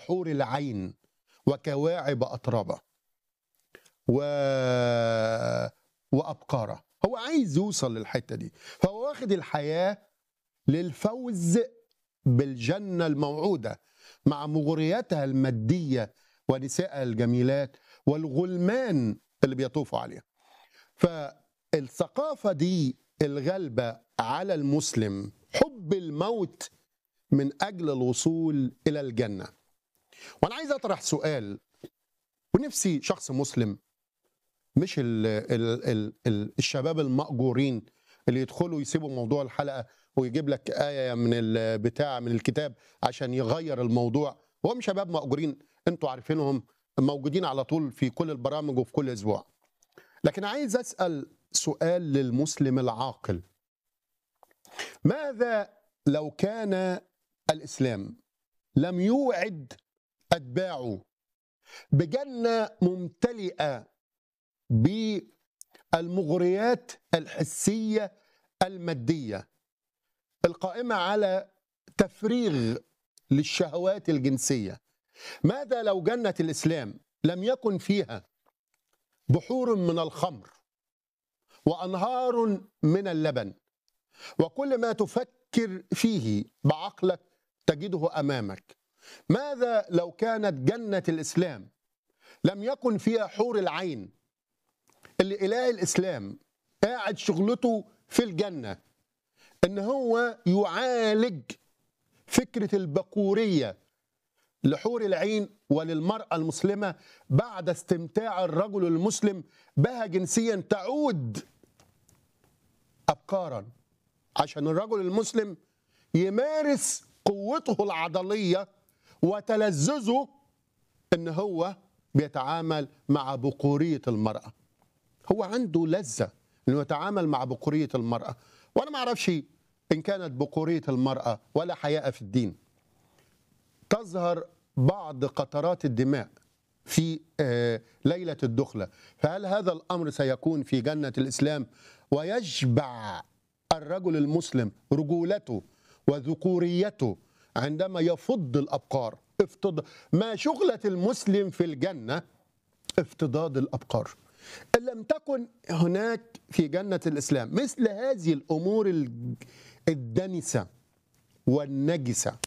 وحور العين وكواعب أطرابة و... وأبقارة هو عايز يوصل للحتة دي فهو واخد الحياة للفوز بالجنة الموعودة مع مغرياتها المادية ونسائها الجميلات والغلمان اللي بيطوفوا عليها فالثقافة دي الغالبة على المسلم حب الموت من أجل الوصول إلى الجنة وأنا عايز أطرح سؤال ونفسي شخص مسلم مش ال ال ال ال الشباب المأجورين اللي يدخلوا يسيبوا موضوع الحلقة ويجيب لك آية من البتاع من الكتاب عشان يغير الموضوع وهم شباب مأجورين انتوا عارفينهم موجودين على طول في كل البرامج وفي كل أسبوع لكن عايز أسأل سؤال للمسلم العاقل ماذا لو كان الإسلام لم يوعد أتباعه بجنة ممتلئة بالمغريات الحسية المادية القائمة على تفريغ للشهوات الجنسية ماذا لو جنة الإسلام لم يكن فيها بحور من الخمر وأنهار من اللبن وكل ما تفكر فيه بعقلك تجده أمامك ماذا لو كانت جنة الإسلام لم يكن فيها حور العين اللي إله الإسلام قاعد شغلته في الجنة إن هو يعالج فكرة البكورية لحور العين وللمرأة المسلمة بعد استمتاع الرجل المسلم بها جنسيا تعود أبكارا عشان الرجل المسلم يمارس قوته العضلية وتلذذه ان هو بيتعامل مع بقورية المرأة هو عنده لذة انه يتعامل مع بقورية المرأة وانا ما اعرفش ان كانت بقورية المرأة ولا حياء في الدين تظهر بعض قطرات الدماء في آه، ليلة الدخلة فهل هذا الأمر سيكون في جنة الإسلام ويشبع الرجل المسلم رجولته وذكوريته عندما يفض الأبقار افتض... ما شغلة المسلم في الجنة افتضاد الأبقار إن لم تكن هناك في جنة الإسلام مثل هذه الأمور ال- الدنسة والنجسة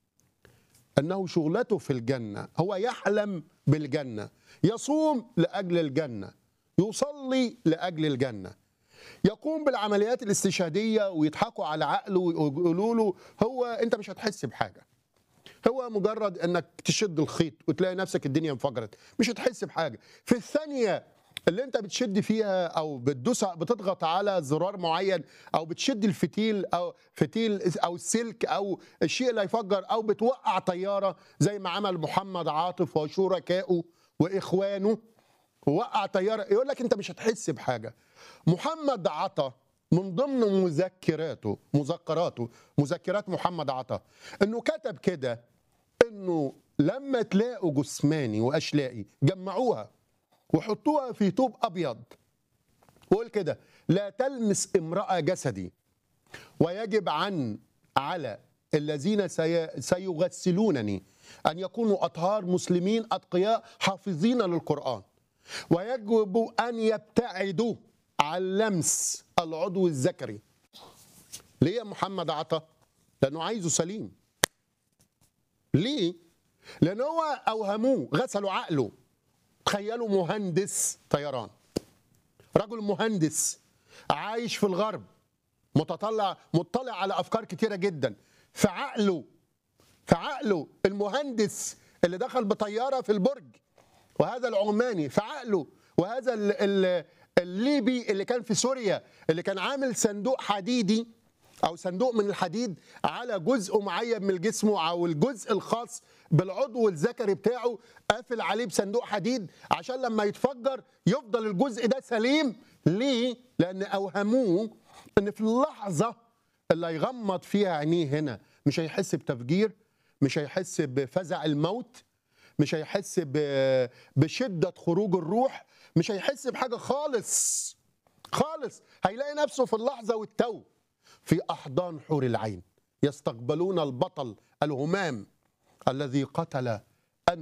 أنه شغلته في الجنة هو يحلم بالجنة يصوم لأجل الجنة يصلي لأجل الجنة يقوم بالعمليات الاستشهادية ويضحكوا على عقله ويقولوا له هو أنت مش هتحس بحاجة هو مجرد انك تشد الخيط وتلاقي نفسك الدنيا انفجرت مش هتحس بحاجه في الثانيه اللي انت بتشد فيها او بتدوس بتضغط على زرار معين او بتشد الفتيل او فتيل او السلك او الشيء اللي هيفجر او بتوقع طياره زي ما عمل محمد عاطف وشركائه واخوانه ووقع طياره يقول لك انت مش هتحس بحاجه محمد عطا من ضمن مذكراته مذكراته مذكرات محمد عطا انه كتب كده انه لما تلاقوا جثماني واشلائي جمعوها وحطوها في طوب ابيض وقول كده لا تلمس امراه جسدي ويجب عن على الذين سي سيغسلونني ان يكونوا اطهار مسلمين اتقياء حافظين للقران ويجب ان يبتعدوا عن لمس العضو الذكري ليه يا محمد عطا لانه عايزه سليم ليه لان هو اوهموه غسلوا عقله تخيلوا مهندس طيران رجل مهندس عايش في الغرب متطلع مطلع على افكار كتيره جدا في عقله في عقله المهندس اللي دخل بطياره في البرج وهذا العماني في عقله وهذا ال ال الليبي اللي كان في سوريا اللي كان عامل صندوق حديدي او صندوق من الحديد على جزء معين من جسمه او الجزء الخاص بالعضو الذكري بتاعه قافل عليه بصندوق حديد عشان لما يتفجر يفضل الجزء ده سليم ليه؟ لان اوهموه ان في اللحظه اللي هيغمض فيها عينيه هنا مش هيحس بتفجير مش هيحس بفزع الموت مش هيحس ب- بشده خروج الروح مش هيحس بحاجه خالص خالص هيلاقي نفسه في اللحظه والتو في احضان حور العين يستقبلون البطل الهمام الذي قتل